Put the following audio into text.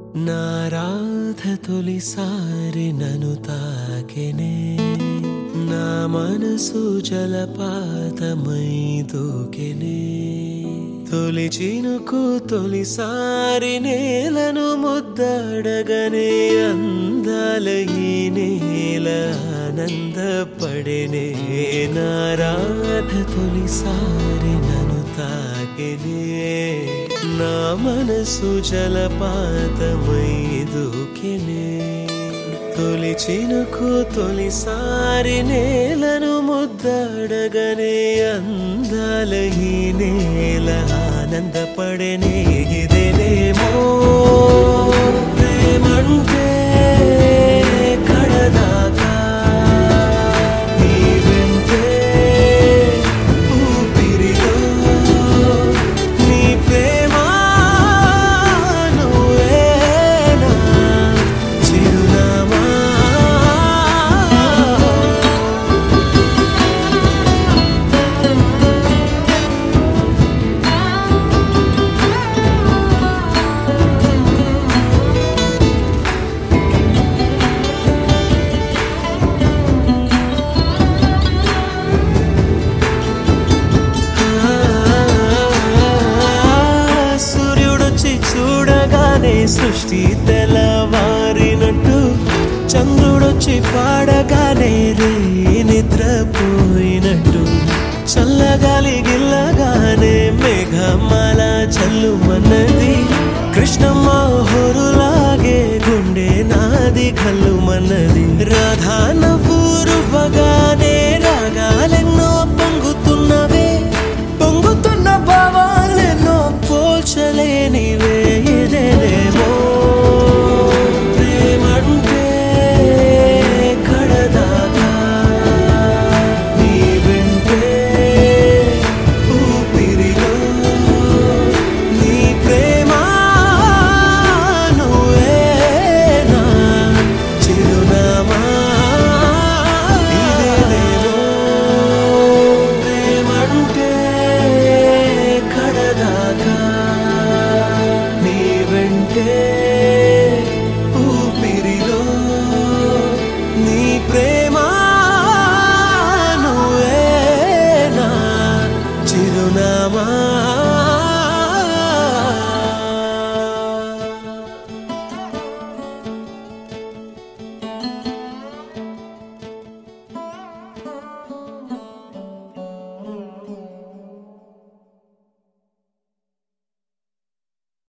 నా రాధ తొలిసారి నను తాకెనే నా మనసు జలపాతమై దూకెనే తొలి చినుకు తొలిసారి నేలను ముద్దడగనే అందాల ఈ నేల ఆనందపడెనే నా రాధ తొలిసారి నను తాకెనే నా మనసు జలపాతమై దూకెనే తొలి చినుకు తొలిసారి నేలను ముద్దడగనే అందాల ఈ నేల ఆనందపడనే ఇదేనేమో ప్రేమంటే కడదాకా నీ వెంటే ఊపిరిలో నీ ప్రేమ నువ్వేనా చిరునామా సూర్యుడొచ్చి చూడగానే సృష్టి తెల్లవారినట్టు చంద్రుడొచ్చి పాడగానే రే నిద్రపోయినట్టు చల్లగాలి గిల్లగానే మేఘమాల చల్లుమన్నది కృష్ణమ్మ హోరులాగే గుండె నాది కల్లుమన్నది రాధా నవ్వురువగానే రాగాలెన్నో పొంగుతున్నవే పొంగుతున్న భావాలెన్నో పోల్చలేనివే ఇదేనేమో ప్రేమంటే కడదాకా నీ వెంటే ఊపిరిలో నీ ప్రేమ నువ్వేనా చిరునామా ఇదేనేమో ప్రేమంటే కడదాకా నీ వెంటే ఊపిరిలో నీ ప్రేమ నువ్వేనా చిరునామా